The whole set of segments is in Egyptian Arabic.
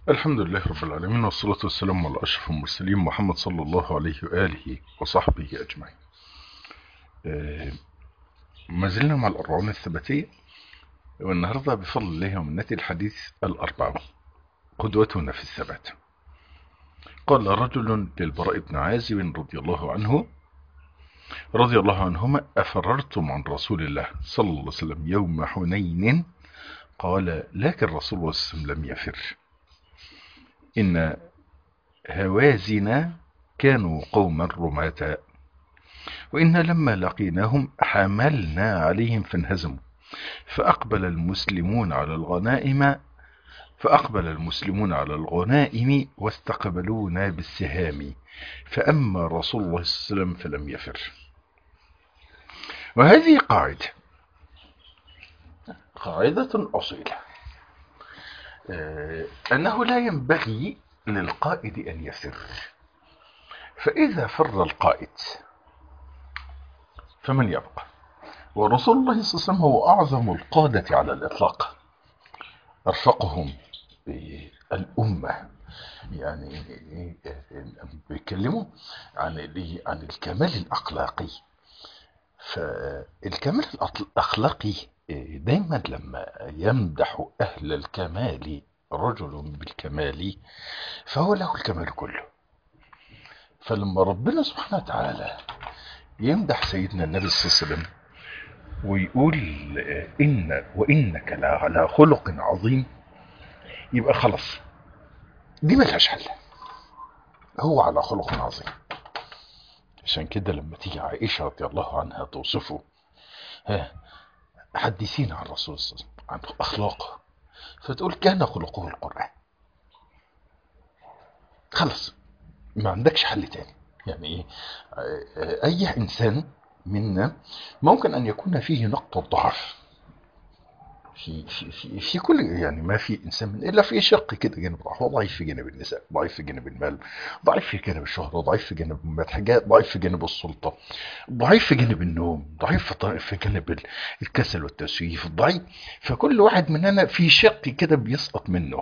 الحمد لله رب العالمين والصلاة والسلام على أشرف المرسلين محمد صلى الله عليه وآله وصحبه أجمعين آه، ما زلنا مع الأربعون الثباتية والنهاردة بفضل الله ومنته الحديث الأربعون قدوتنا في الثبات قال رجل للبراء بن عازب رضي الله عنه رضي الله عنهما أفررتم عن رسول الله صلى الله عليه وسلم يوم حنين قال لكن رسول الله صلى الله عليه وسلم لم يفر إن هوازن كانوا قوما رماة وإن لما لقيناهم حملنا عليهم فانهزموا فأقبل المسلمون على الغنائم فأقبل المسلمون على الغنائم واستقبلونا بالسهام فأما رسول الله صلى الله عليه وسلم فلم يفر وهذه قاعدة قاعدة أصيلة آه، أنه لا ينبغي للقائد أن يفر فإذا فر القائد فمن يبقى ورسول الله صلى الله عليه وسلم هو أعظم القادة على الإطلاق أرفقهم بالأمة يعني بيتكلموا عن عن الكمال الأخلاقي فالكمال الأخلاقي دايما لما يمدح أهل الكمال رجل بالكمال فهو له الكمال كله فلما ربنا سبحانه وتعالى يمدح سيدنا النبي صلى الله عليه وسلم ويقول إن وإنك لعلى خلق عظيم يبقى خلاص دي ملهاش حل هو على خلق عظيم عشان كده لما تيجي عائشة رضي الله عنها توصفه ها حدثينا عن الرسول صلى الله عليه وسلم عن أخلاقه فتقول كان خلقه القرآن خلص ما عندكش حل تاني يعني ايه اي انسان منا ممكن ان يكون فيه نقطة ضعف في في في, في كل يعني ما في انسان من الا في شق كده جانب ضعف هو ضعيف في جانب النساء ضعيف في جانب المال ضعيف في جانب الشهرة ضعيف في جانب المدحجات ضعيف في جانب السلطة ضعيف في جانب النوم ضعيف في في جانب الكسل والتسويف ضعيف فكل واحد مننا في شق كده بيسقط منه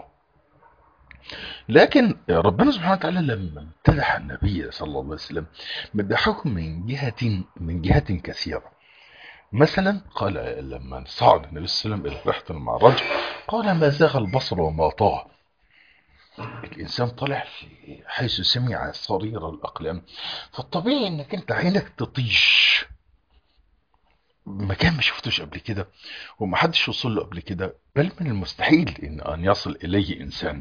لكن ربنا سبحانه وتعالى لما امتدح النبي صلى الله عليه وسلم مدحه من جهة من جهات كثيرة مثلا قال لما صعد النبي صلى الله عليه وسلم الى رحلة المعراج قال ما زاغ البصر وما طغى الانسان طلع في حيث سمع صرير الاقلام فالطبيعي انك انت عينك تطيش مكان ما شفتوش قبل كده ومحدش وصل له قبل كده بل من المستحيل ان ان يصل اليه انسان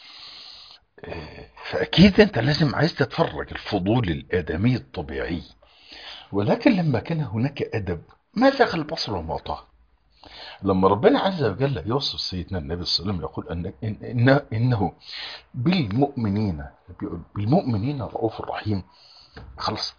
فأكيد أنت لازم عايز تتفرج الفضول الآدمي الطبيعي ولكن لما كان هناك أدب ما زاغ البصر وما طغى لما ربنا عز وجل يوصف سيدنا النبي صلى الله عليه وسلم يقول أن إن إنه بالمؤمنين بالمؤمنين رؤوف الرحيم خلاص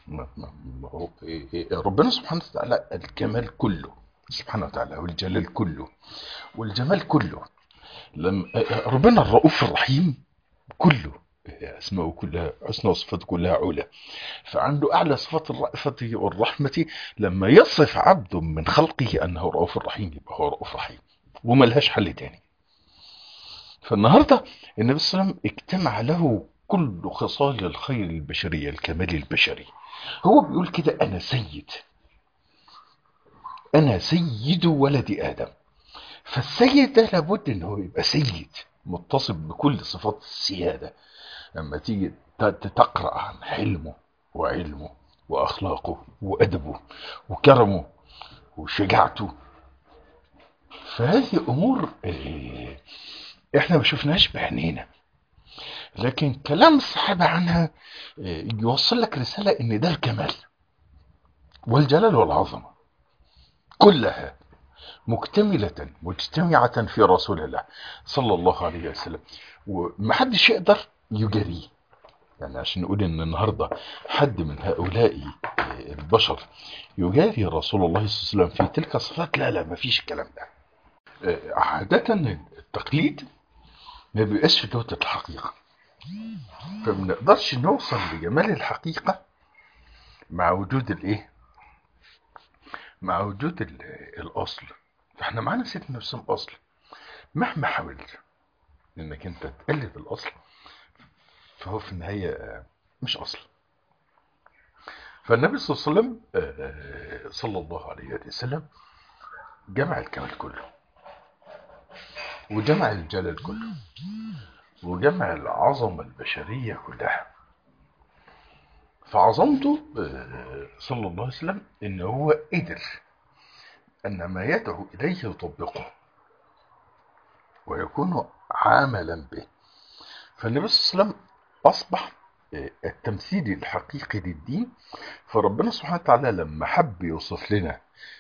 ربنا سبحانه وتعالى الكمال كله سبحانه وتعالى والجلال كله والجمال كله لما ربنا الرؤوف الرحيم كله أسماءه كلها حسنى وصفاته كلها علا فعنده أعلى صفات الرأفة والرحمة لما يصف عبد من خلقه أنه رؤوف رحيم يبقى هو رؤوف رحيم وملهاش حل تاني فالنهاردة النبي صلى الله عليه وسلم اجتمع له كل خصال الخير البشرية الكمال البشري هو بيقول كده أنا سيد أنا سيد ولد آدم فالسيد ده لابد أنه يبقى سيد متصف بكل صفات السيادة لما تيجي تقرأ عن حلمه وعلمه وأخلاقه وأدبه وكرمه وشجاعته فهذه أمور إحنا ما شفناهاش بعينينا لكن كلام الصحابة عنها يوصل لك رسالة إن ده الكمال والجلال والعظمة كلها مكتملة مجتمعة في رسول الله صلى الله عليه وسلم ومحدش يقدر يجريه يعني عشان نقول ان النهاردة حد من هؤلاء البشر يجاري رسول الله صلى الله عليه وسلم في تلك الصفات لا لا ما فيش الكلام ده عادة التقليد ما بيبقاش في جودة الحقيقة فما نقدرش نوصل لجمال الحقيقة مع وجود الايه مع وجود الاصل فاحنا معانا سيدنا نفسهم اصل مهما حاولت انك انت تقلد الاصل فهو في النهاية مش اصل فالنبي صلى الله عليه وسلم صلى الله عليه وسلم جمع الكمال كله وجمع الجلال كله وجمع العظمة البشرية كلها فعظمته صلى الله عليه وسلم ان هو قدر ان ما يدعو اليه يطبقه ويكون عاملا به فالنبي صلى الله عليه وسلم اصبح التمثيل الحقيقي للدين فربنا سبحانه وتعالى لما حب يوصف لنا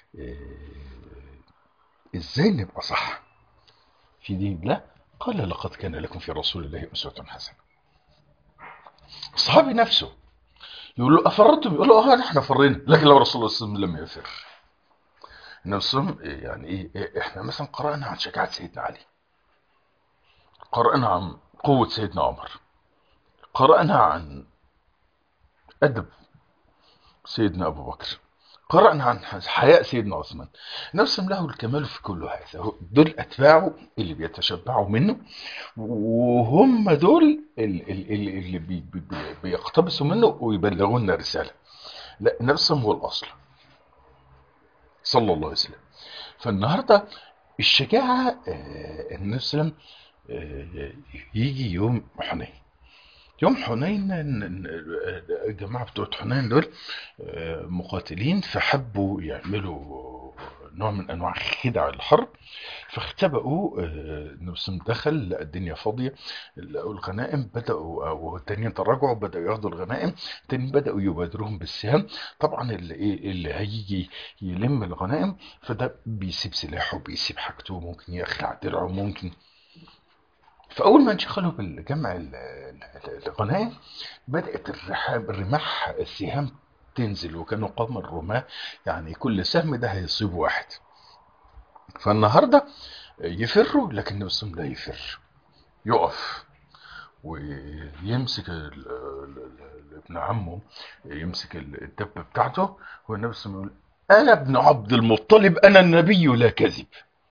ازاي نبقى صح في دين الله قال لقد كان لكم في رسول الله اسوه حسنه الصحابي نفسه يقول له افرتم يقول له اه احنا فرينا لكن لو رسول الله صلى الله عليه وسلم لم يفر نفسهم يعني ايه احنا مثلا قرانا عن شجاعه سيدنا علي قرانا عن قوه سيدنا عمر قرانا عن ادب سيدنا ابو بكر قرأنا عن حياء سيدنا عثمان نفس له الكمال في كل هذا دول أتباعه اللي بيتشبعوا منه وهم دول اللي بي بي بيقتبسوا منه ويبلغوا لنا رسالة لا نفسهم هو الأصل صلى الله عليه وسلم فالنهاردة الشجاعة النبي صلى الله عليه وسلم يجي يوم حنين يوم حنين الجماعة بتوع حنين دول مقاتلين فحبوا يعملوا نوع من انواع خدع الحرب فاختبأوا نفسهم دخل لقى الدنيا فاضية لقوا الغنائم بدأوا والتانيين تراجعوا بدأوا ياخدوا الغنائم التانيين بدأوا يبادروهم بالسهام طبعا اللي ايه اللي هيجي يلم الغنائم فده بيسيب سلاحه بيسيب حاجته ممكن يخلع درعه ممكن فأول ما انشغلوا بالجمع الغنائم بدأت الرحاب الرماح السهام تنزل وكانوا قوم الرماة يعني كل سهم ده هيصيب واحد فالنهاردة يفروا لكن نفسهم لا يفر يقف ويمسك ابن عمه يمسك الدبة بتاعته والنبي صلى الله عليه وسلم يقول أنا ابن عبد المطلب أنا النبي لا كذب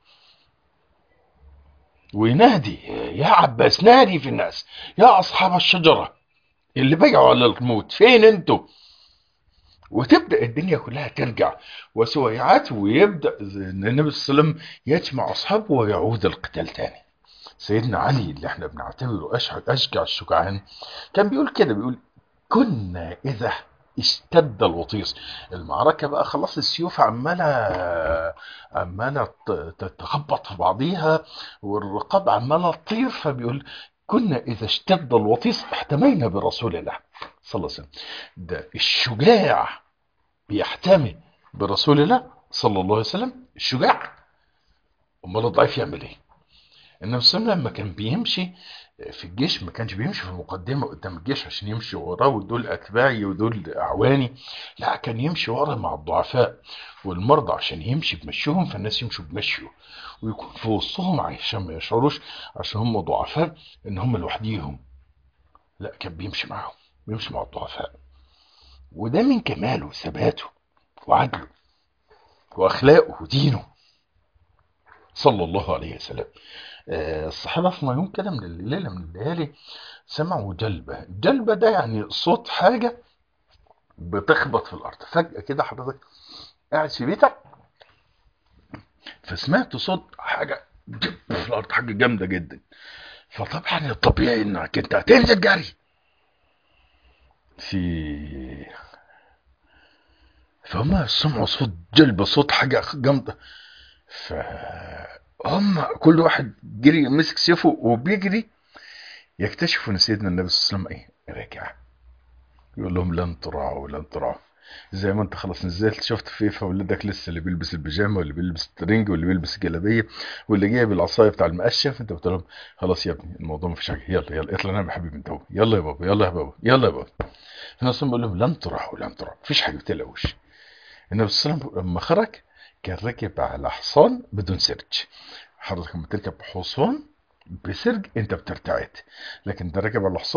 وينادي يا عباس نادي في الناس يا أصحاب الشجرة اللي بيعوا على الموت فين انتوا وتبدأ الدنيا كلها ترجع وسويعات ويبدأ النبي صلى الله عليه وسلم يجمع أصحابه ويعود القتال تاني سيدنا علي اللي احنا بنعتبره أشجع الشجعان كان بيقول كده بيقول كنا إذا اشتد الوطيس المعركة بقى خلاص السيوف عمالة عمالة تخبط في بعضيها والرقاب عمالة تطير فبيقول كنا إذا اشتد الوطيس احتمينا برسول الله صلى الله عليه وسلم ده الشجاع بيحتمي برسول الله صلى الله عليه وسلم الشجاع امال الضعيف يعمل ايه النبي صلى الله عليه وسلم لما كان بيمشي في الجيش ما كانش بيمشي في المقدمة قدام الجيش عشان يمشي وراه ودول أتباعي ودول أعواني لا كان يمشي ورا مع الضعفاء والمرضى عشان يمشي بمشيهم فالناس يمشوا بمشيه ويكون في وسطهم عشان ما يشعروش عشان هم ضعفاء إن هم لوحديهم لا كان بيمشي معاهم بيمشي مع الضعفاء وده من كماله وثباته وعدله وأخلاقه ودينه صلى الله عليه وسلم الصحابة في يوم كده من الليلة من الليالي سمعوا جلبة جلبة ده يعني صوت حاجة بتخبط في الأرض فجأة كده حضرتك قاعد في بيتك فسمعت صوت حاجة جب في الأرض حاجة جامدة جدا فطبعا الطبيعي انك انت هتنزل جري في فهم سمعوا صوت جلبة صوت حاجة جامدة فهم كل واحد جري مسك سيفه وبيجري يكتشفوا ان سيدنا النبي صلى الله عليه وسلم ايه راجع يقول لهم لن ترعوا لن ترعوا زي ما انت خلاص نزلت شفت في فولدك لسه اللي بيلبس البيجامه واللي بيلبس الترنج واللي بيلبس الجلابيه واللي جايب العصايه بتاع المقشف انت بتقول لهم خلاص يا ابني الموضوع مفيش حاجه يلا يلا اطلع نام يا حبيبي انت يلا يا بابا يلا يا بابا يلا يا بابا النبي صلى الله عليه وسلم بيقول لهم لن ترعوا لن ترعوا مفيش حاجه ما تقلقوش النبي صلى الله عليه وسلم لما خرج كان راكب على حصان بدون سرج حضرتك لما تركب حصان بسرج انت بترتعد لكن ده راكب على حصان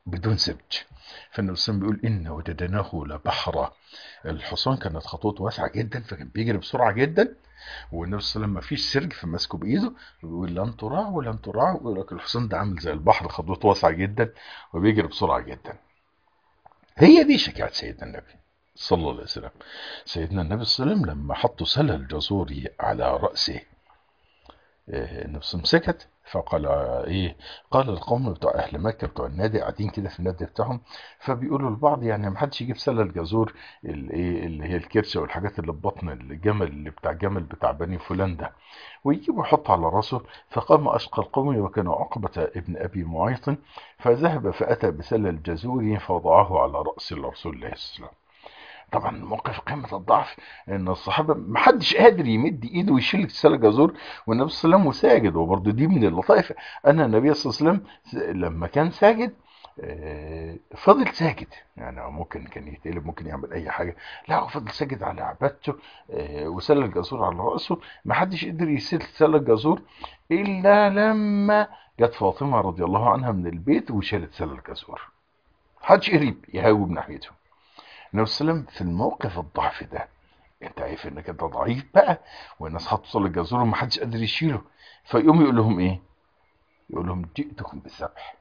بدون سبج فالنبي صلى الله عليه وسلم بيقول إن وجدناه لبحرا الحصان كانت خطوته واسعة جدا فكان بيجري بسرعة جدا والنبي صلى الله عليه وسلم ما فيش سرج فماسكه بايده ويقول لن تراع ولن تراع ويقول لك الحصان ده عامل زي البحر خطوته واسعة جدا وبيجري بسرعة جدا هي دي شجاعة سيدنا النبي صلى الله عليه وسلم سيدنا النبي صلى الله عليه وسلم لما حطوا سلة الجزوري على رأسه إيه، النبي صلى الله عليه وسلم سكت فقال ايه قال القوم بتوع اهل مكه بتوع النادي قاعدين كده في النادي بتاعهم فبيقولوا لبعض يعني ما حدش يجيب سله الجزور الايه اللي هي الكرشه والحاجات اللي ببطن الجمل اللي بتاع الجمل بتاع بني فلان ده ويجيبوا يحط على راسه فقام اشقى القوم وكان عقبه ابن ابي معيط فذهب فاتى بسله الجزور فوضعه على راس رسول الله صلى الله عليه وسلم طبعا موقف قمة الضعف ان الصحابة محدش قادر يمد ايده ويشيل السلة جزور والنبي صلى الله عليه وسلم وساجد وبرضه دي من اللطائف ان النبي صلى الله عليه وسلم لما كان ساجد آه، فضل ساجد يعني هو ممكن كان يتقلب ممكن يعمل اي حاجة لا هو فضل ساجد على عبادته آه، وسلة الجزور على رأسه محدش قدر يسيل سلة الجزور الا لما جت فاطمة رضي الله عنها من البيت وشالت سلة الجزور محدش قريب يهاوب ناحيته النبي صلى الله عليه وسلم في الموقف الضعف ده انت عارف انك انت ضعيف بقى والناس هتصل الجزور ومحدش قادر يشيله فيقوم يقول لهم ايه يقول لهم جئتكم بالذبح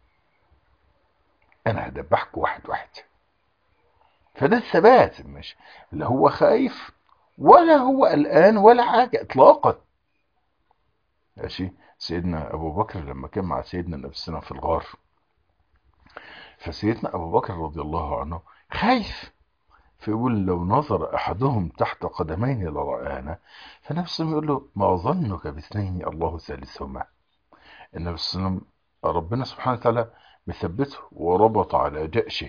انا هدبحكم واحد واحد فده الثبات مش لا هو خايف ولا هو قلقان ولا حاجه اطلاقا ماشي سيدنا ابو بكر لما كان مع سيدنا النبي صلى الله عليه وسلم في الغار فسيدنا ابو بكر رضي الله عنه خايف فيقول لو نظر احدهم تحت قدمين لرآنا فالنبي صلى الله عليه وسلم يقول له ما ظنك باثنين الله ثالثهما النبي صلى الله عليه وسلم ربنا سبحانه وتعالى مثبته وربط على جأشه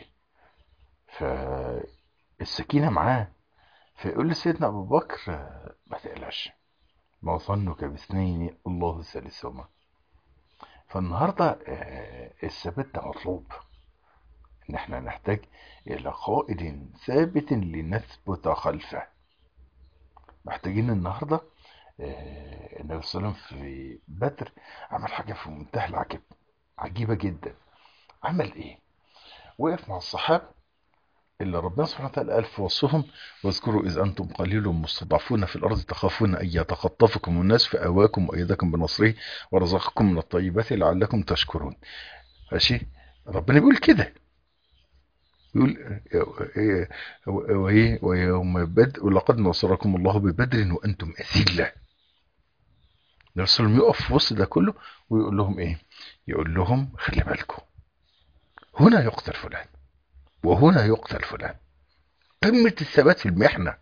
فالسكينة معاه فيقول لسيدنا أبو بكر ما تقلقش ما ظنك باثنين الله ثالثهما فالنهاردة آه، الثبات ده مطلوب ان احنا نحتاج الى قائد ثابت لنثبت خلفه محتاجين النهارده آه، النبي صلى الله عليه وسلم في بدر عمل حاجه في منتهى العجب عجيبه جدا عمل ايه وقف مع الصحابه اللي ربنا سبحانه وتعالى قال في وصفهم واذكروا إذ أنتم قليل مستضعفون في الأرض تخافون أن يتخطفكم الناس فأواكم وأيدكم بنصره ورزقكم من الطيبات لعلكم تشكرون ماشي ربنا بيقول كده يقول إيه وإيه ويوم بدء ولقد نصركم الله ببدر وأنتم أذلة الرسول يقف في وسط ده كله ويقول لهم إيه يقول لهم خلي بالكم هنا يقتل فلان وهنا يقتل فلان قمة الثبات في المحنة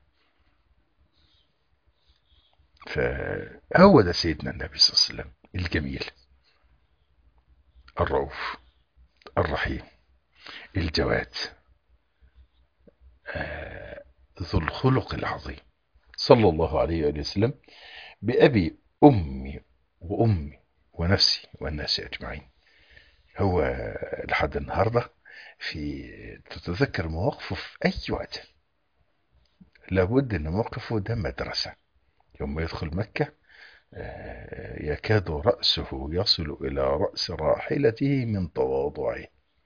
فهو ده سيدنا النبي صلى الله عليه وسلم الجميل الرؤوف الرحيم الجواد آه، ذو الخلق العظيم صلى الله عليه وآله وسلم بأبي أمي وأمي ونفسي والناس أجمعين هو لحد النهاردة في تتذكر مواقفه في أي وقت لابد أن موقفه ده مدرسة يوم يدخل مكة آه، يكاد رأسه يصل إلى رأس راحلته من تواضعه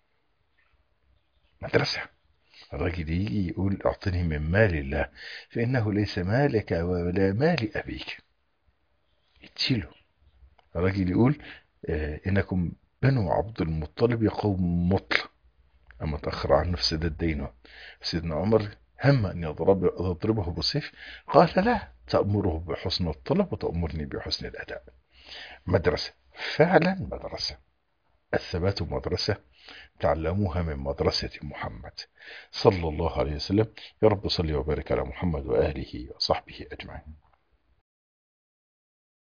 مدرسة الراجل يجي يقول اعطني من مال الله فإنه ليس مالك ولا مال أبيك يتشيله الراجل يقول آه، إنكم بنو عبد المطلب قوم مطل أما تأخر عن نفس ده الدين سيدنا عمر هم أن يضرب يضربه بالسيف قال لا تأمره بحسن الطلب وتأمرني بحسن الأداء مدرسة فعلا مدرسة الثبات مدرسة تعلموها من مدرسة محمد صلى الله عليه وسلم يا رب صل وبارك على محمد وآله وصحبه أجمعين